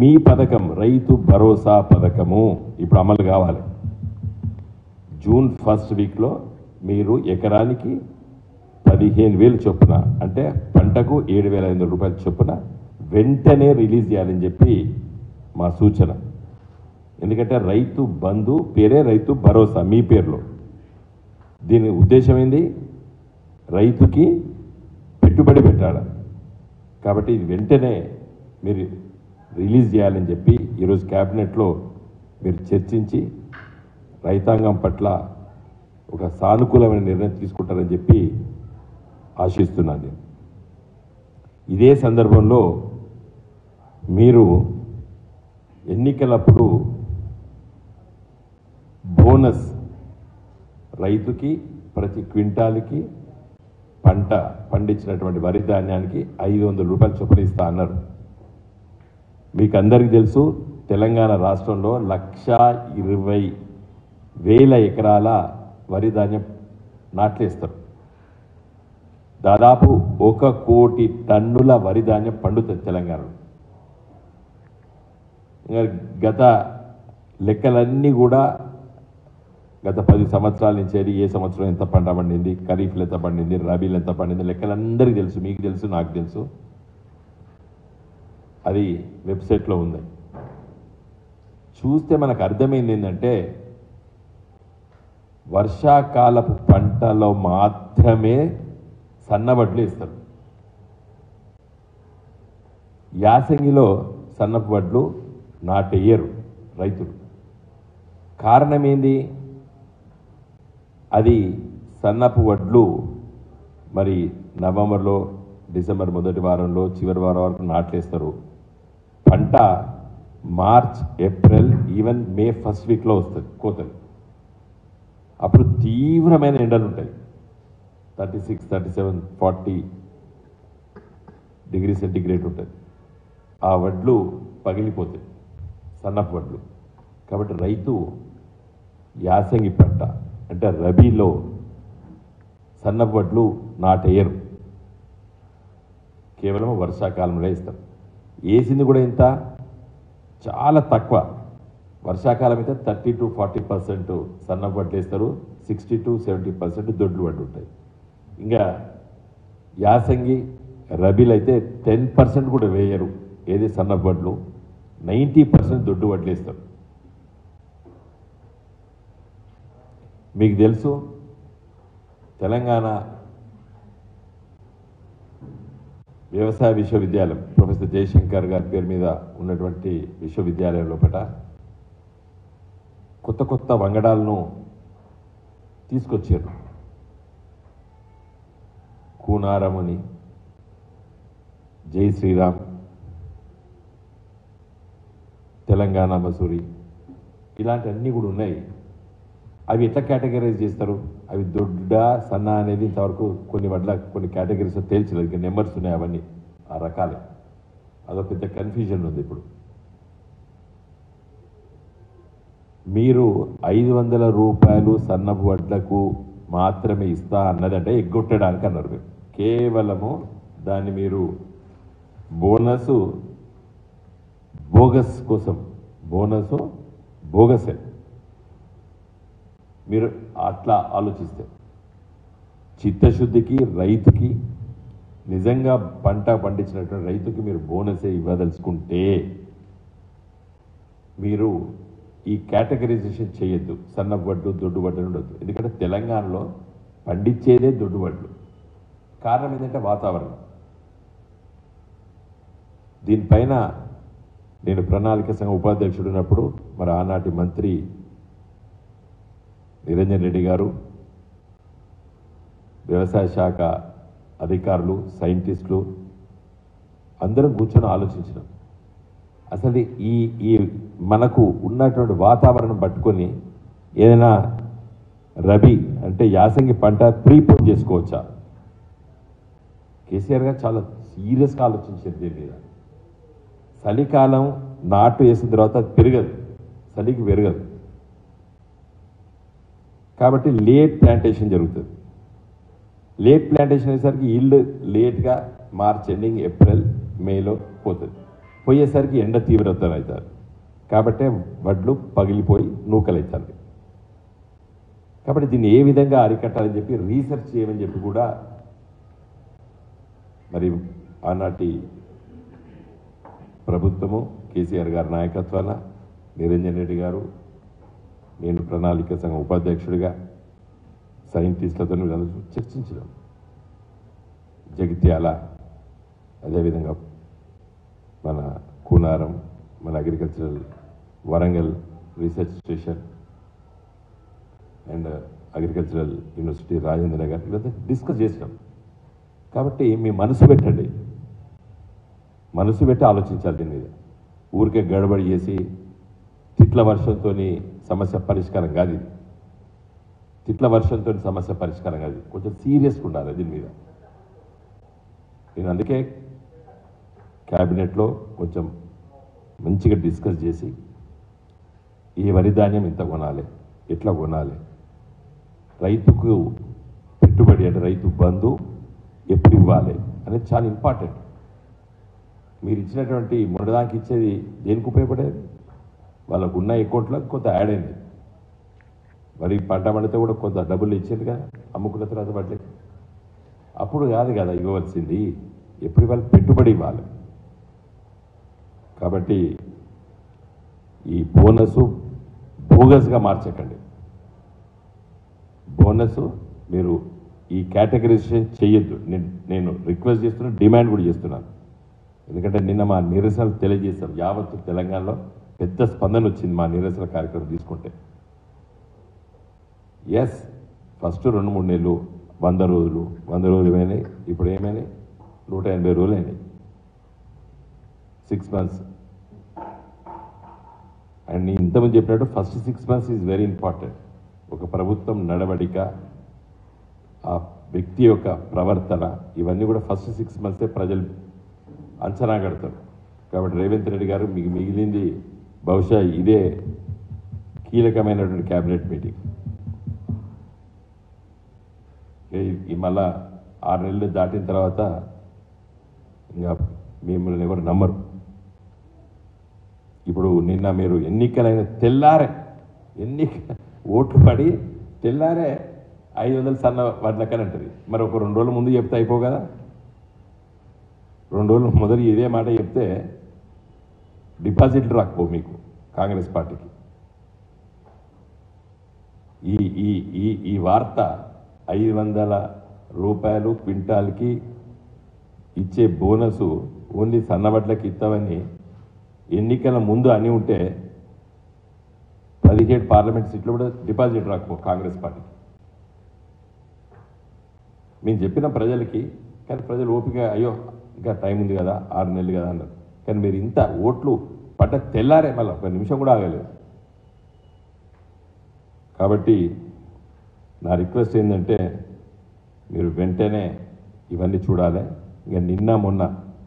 మీ పథకం రైతు భరోసా పథకము ఇప్పుడు అమలు కావాలి జూన్ ఫస్ట్ వీక్లో మీరు ఎకరానికి పదిహేను వేలు చొప్పున అంటే పంటకు ఏడు వేల ఐదు వందల రూపాయల చొప్పున వెంటనే రిలీజ్ చేయాలని చెప్పి మా సూచన ఎందుకంటే రైతు బంధు పేరే రైతు భరోసా మీ పేరులో దీని ఉద్దేశం ఏంది రైతుకి పెట్టుబడి పెట్టాలి కాబట్టి ఇది వెంటనే మీరు రిలీజ్ చేయాలని చెప్పి ఈరోజు క్యాబినెట్లో మీరు చర్చించి రైతాంగం పట్ల ఒక సానుకూలమైన నిర్ణయం తీసుకుంటారని చెప్పి ఆశిస్తున్నాను నేను ఇదే సందర్భంలో మీరు ఎన్నికలప్పుడు బోనస్ రైతుకి ప్రతి క్వింటాల్కి పంట పండించినటువంటి వరి ధాన్యానికి ఐదు వందల రూపాయలు చొప్పున ఇస్తా అన్నారు మీకు అందరికీ తెలుసు తెలంగాణ రాష్ట్రంలో లక్ష ఇరవై వేల ఎకరాల వరి ధాన్యం నాట్లేస్తారు దాదాపు ఒక కోటి టన్నుల వరి ధాన్యం పండుతుంది తెలంగాణలో ఇంకా గత లెక్కలన్నీ కూడా గత పది సంవత్సరాల నుంచి అది ఏ సంవత్సరం ఎంత పంట పండింది ఖరీఫ్లు ఎంత పండింది రబీలు ఎంత పండింది లెక్కలందరికీ తెలుసు మీకు తెలుసు నాకు తెలుసు అది వెబ్సైట్లో ఉంది చూస్తే మనకు అర్థమైంది ఏంటంటే వర్షాకాలపు పంటలో మాత్రమే సన్నబడ్లు ఇస్తారు యాసంగిలో సన్నపు వడ్లు నాటెయ్యరు రైతులు కారణం ఏంది అది సన్నపు వడ్లు మరి నవంబర్లో డిసెంబర్ మొదటి వారంలో చివరి వారం వరకు నాట్లేస్తారు పంట March April even May first వీక్లో వస్తుంది కోతలు అప్పుడు తీవ్రమైన ఎండలు ఉంటాయి thirty six thirty seven forty degree centigrade ఉంటుంది ఆ వడ్లు పగిలిపోతాయి సన్నపు వడ్లు కాబట్టి రైతు యాసంగి పంట అంటే రబీలో సన్నపు వడ్లు నాటేయరు కేవలం వర్షాకాలంలో వేస్తారు వేసింది కూడా ఇంత చాలా తక్కువ వర్షాకాలం అయితే థర్టీ టు ఫార్టీ పర్సెంట్ సన్నపు వడ్లు వేస్తారు సిక్స్టీ టు సెవెంటీ పర్సెంట్ దొడ్లు వడ్లు ఉంటాయి ఇంకా యాసంగి రబీలు అయితే టెన్ పర్సెంట్ కూడా వేయరు ఏది సన్నపు వడ్లు నైంటీ పర్సెంట్ దొడ్డు వడ్లు వేస్తారు మీకు తెలుసు తెలంగాణ వ్యవసాయ విశ్వవిద్యాలయం ప్రొఫెసర్ జయశంకర్ గారి పేరు మీద ఉన్నటువంటి విశ్వవిద్యాలయం లోపల కొత్త కొత్త వంగడాలను తీసుకొచ్చారు కూనారముని జై శ్రీరామ్ తెలంగాణ మసూరి ఇలాంటివన్నీ కూడా ఉన్నాయి అవి ఎట్లా కేటగరైజ్ చేస్తారు అవి దొడ్డ సన్న అనేది ఇంతవరకు కొన్ని వడ్ల కొన్ని కేటగిరీస్ తేల్చలేదు ఇంకా నెంబర్స్ ఉన్నాయి అవన్నీ ఆ రకాలే అదొక పెద్ద కన్ఫ్యూజన్ ఉంది ఇప్పుడు మీరు ఐదు వందల రూపాయలు సన్నపు వడ్లకు మాత్రమే ఇస్తా అన్నదంటే ఎగ్గొట్టడానికి అన్నారు మీరు కేవలము దాన్ని మీరు బోనస్ బోగస్ కోసం బోనస్ బోగసే మీరు అట్లా ఆలోచిస్తే చిత్తశుద్ధికి రైతుకి నిజంగా పంట పండించినటువంటి రైతుకి మీరు బోనసే ఇవ్వదలుచుకుంటే మీరు ఈ కేటగరైజేషన్ చేయొద్దు సన్న వడ్లు దొడ్డు వడ్లు ఉండొద్దు ఎందుకంటే తెలంగాణలో పండించేదే దొడ్డు వడ్లు కారణం ఏంటంటే వాతావరణం దీనిపైన నేను ప్రణాళిక సంఘం ఉపాధ్యక్షుడు ఉన్నప్పుడు మరి ఆనాటి మంత్రి నిరంజన్ రెడ్డి గారు వ్యవసాయ శాఖ అధికారులు సైంటిస్టులు అందరం కూర్చొని ఆలోచించినాం అసలు ఈ ఈ మనకు ఉన్నటువంటి వాతావరణం పట్టుకొని ఏదైనా రబీ అంటే యాసంగి పంట ప్రీపోన్ చేసుకోవచ్చా కేసీఆర్ గారు చాలా సీరియస్గా ఆలోచించారు దీని మీద చలికాలం నాటు వేసిన తర్వాత అది పెరగదు చలికి పెరగదు కాబట్టి లేట్ ప్లాంటేషన్ జరుగుతుంది లేట్ ప్లాంటేషన్ అయ్యేసరికి ఇల్లు లేట్గా మార్చ్ ఎండింగ్ ఏప్రిల్ మేలో పోతుంది పోయేసరికి ఎండ తీవ్రత అవుతారు కాబట్టి వడ్లు పగిలిపోయి నూకలవుతారు కాబట్టి దీన్ని ఏ విధంగా అరికట్టాలని చెప్పి రీసెర్చ్ చేయమని చెప్పి కూడా మరి ఆనాటి ప్రభుత్వము కేసీఆర్ గారి నాయకత్వాన నిరంజన్ రెడ్డి గారు నేను ప్రణాళిక సంఘం ఉపాధ్యక్షుడిగా సైంటిస్టులతో వీళ్ళందరూ చర్చించడం జగిత్యాల అదేవిధంగా మన కూనారం మన agricultural Warangal research station and agricultural university Rajendra Nagar ఇదంతా డిస్కస్ చేసినాం కాబట్టి మీ మనసు పెట్టండి మనసు పెట్టి ఆలోచించాలి దీని మీద ఊరికే గడబడి చేసి తిట్ల వర్షంతో సమస్య పరిష్కారం కాదు ఇది తిట్ల వర్షంతో సమస్య పరిష్కారం కాదు ఇది. కొంచెం సీరియస్గా ఉండాలి దీని మీద నేను అందుకే క్యాబినెట్లో కొంచెం మంచిగా డిస్కస్ చేసి ఈ వరి ధాన్యం ఇంత కొనాలి ఎట్లా కొనాలి రైతుకు పెట్టుబడి అంటే రైతు బంధు ఎప్పుడు ఇవ్వాలి అనేది చాలా ఇంపార్టెంట్ మీరు ఇచ్చినటువంటి మొదటిదానికి ఇచ్చేది దేనికి ఉపయోగపడేది వాళ్ళకు ఉన్న అకౌంట్లో కొంత యాడ్ అయింది మరి పంట పండితే కూడా కొంత డబ్బులు ఇచ్చింది కదా అమ్ముకున్న తర్వాత వాటికి అప్పుడు కాదు కదా ఇవ్వవలసింది ఎప్పుడు వాళ్ళు పెట్టుబడి ఇవ్వాలి కాబట్టి ఈ బోనస్ బోగస్గా మార్చకండి బోనస్ మీరు ఈ కేటగరైజేషన్ చేయొద్దు నేను నేను రిక్వెస్ట్ చేస్తున్నాను డిమాండ్ కూడా చేస్తున్నాను ఎందుకంటే నిన్న మా నిరసనలు తెలియజేశాం యావత్తు తెలంగాణలో పెద్ద స్పందన వచ్చింది మా నిరసన కార్యక్రమం తీసుకుంటే ఎస్ ఫస్ట్ రెండు మూడు నెలలు వంద రోజులు వంద రోజులు ఏమైనాయి ఇప్పుడు ఏమైనాయి నూట ఎనభై రోజులు అయినాయి సిక్స్ మంత్స్ అండ్ నేను ఇంతకుముందు చెప్పినట్టు first six months is very important ఒక ప్రభుత్వం నడవడిక ఆ వ్యక్తి యొక్క ప్రవర్తన ఇవన్నీ కూడా ఫస్ట్ సిక్స్ మంత్సే ప్రజలు అంచనా కడతారు కాబట్టి రేవంత్ రెడ్డి గారు మీకు మిగిలింది బహుశా ఇదే కీలకమైనటువంటి క్యాబినెట్ మీటింగ్ ఈ- ఈ మళ్ళా ఆరు నెలలు దాటిన తర్వాత ఇంకా మిమ్మల్ని ఎవరు నమ్మరు ఇప్పుడు నిన్న మీరు ఎన్నికలైన తెల్లారే ఎన్నిక ఓట్లు పడి తెల్లారే ఐదు వందలు సన్న వడ్లకని అంటది మరి ఒక రెండు రోజుల ముందు చెప్తే అయిపో కదా రెండు రోజులు మొదలు ఇదే మాట చెప్తే డిపాజిట్లు రాకపో మీకు కాంగ్రెస్ పార్టీకి ఈ ఈ ఈ ఈ వార్త ఐదు వందల రూపాయలు క్వింటాల్కి ఇచ్చే బోనసు ఓన్లీ సన్నబడ్లకి ఇస్తామని ఎన్నికల ముందు అని ఉంటే పదిహేడు పార్లమెంట్ సీట్లు కూడా డిపాజిట్ రాకపో కాంగ్రెస్ పార్టీకి మేము చెప్పిన ప్రజలకి కానీ ప్రజలు ఓపిక అయ్యో ఇంకా టైం ఉంది కదా ఆరు నెలలు కదా అన్నారు కానీ మీరు ఇంత ఓట్లు పడ్డ తెల్లారే మళ్ళీ ఒక నిమిషం కూడా ఆగలేదు కాబట్టి నా రిక్వెస్ట్ ఏంటంటే మీరు వెంటనే ఇవన్నీ చూడాలి ఇంకా నిన్న మొన్న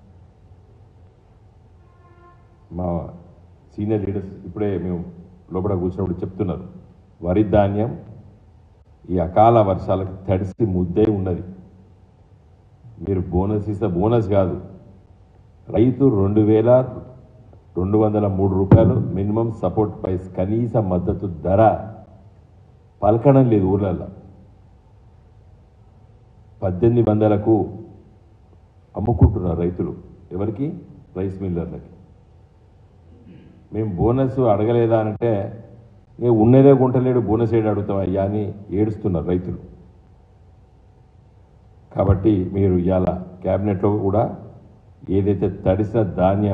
మా సీనియర్ లీడర్స్ ఇప్పుడే మేము లోపల కూర్చున్నప్పుడు చెప్తున్నారు వరి ధాన్యం ఈ అకాల వర్షాలకు తడిసి ముద్దే ఉన్నది మీరు బోనస్ ఇస్తే బోనస్ కాదు రైతు రెండు వేల రెండు వందల మూడు రూపాయలు మినిమం సపోర్ట్ ప్రైస్ కనీస మద్దతు ధర పలకడం లేదు ఊర్లలో పద్దెనిమిది వందలకు అమ్ముకుంటున్నారు రైతులు ఎవరికి రైస్ మిల్లర్లకి మేము బోనస్ అడగలేదా అంటే "ఏ ఉన్నదే గుంటలేడు బోనస్ ఏడు అడుగుతాం అయ్యా అని ఏడుస్తున్నారు రైతులు కాబట్టి మీరు ఇవాళ క్యాబినెట్లో కూడా ఏదైతే తడిసిన ధాన్యం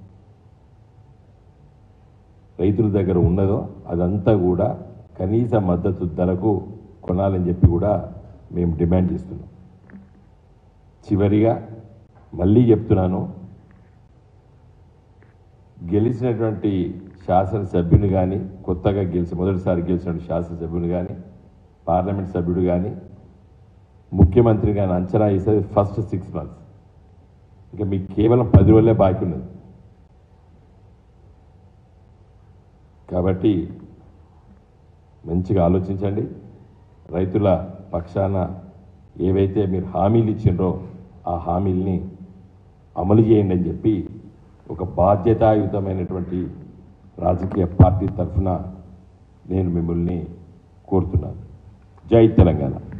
రైతుల దగ్గర ఉన్నదో అదంతా కూడా కనీస మద్దతు ధరకు కొనాలని చెప్పి కూడా మేము డిమాండ్ చేస్తున్నాం చివరిగా మళ్ళీ చెప్తున్నాను గెలిచినటువంటి శాసనసభ్యుని కానీ కొత్తగా గెలిచి మొదటిసారి గెలిచినటువంటి శాసనసభ్యుని కానీ పార్లమెంట్ సభ్యుడు కానీ ముఖ్యమంత్రి కానీ అంచనా వేసేది ఫస్ట్ సిక్స్ మంత్స్ ఇంకా మీకు కేవలం పది రోజులే బాకీ ఉన్నది కాబట్టి మంచిగా ఆలోచించండి రైతుల పక్షాన ఏవైతే మీరు హామీలు ఇచ్చిండ్రో ఆ హామీల్ని అమలు చేయండి అని చెప్పి ఒక బాధ్యతాయుతమైనటువంటి రాజకీయ పార్టీ తరఫున నేను మిమ్మల్ని కోరుతున్నాను జై తెలంగాణ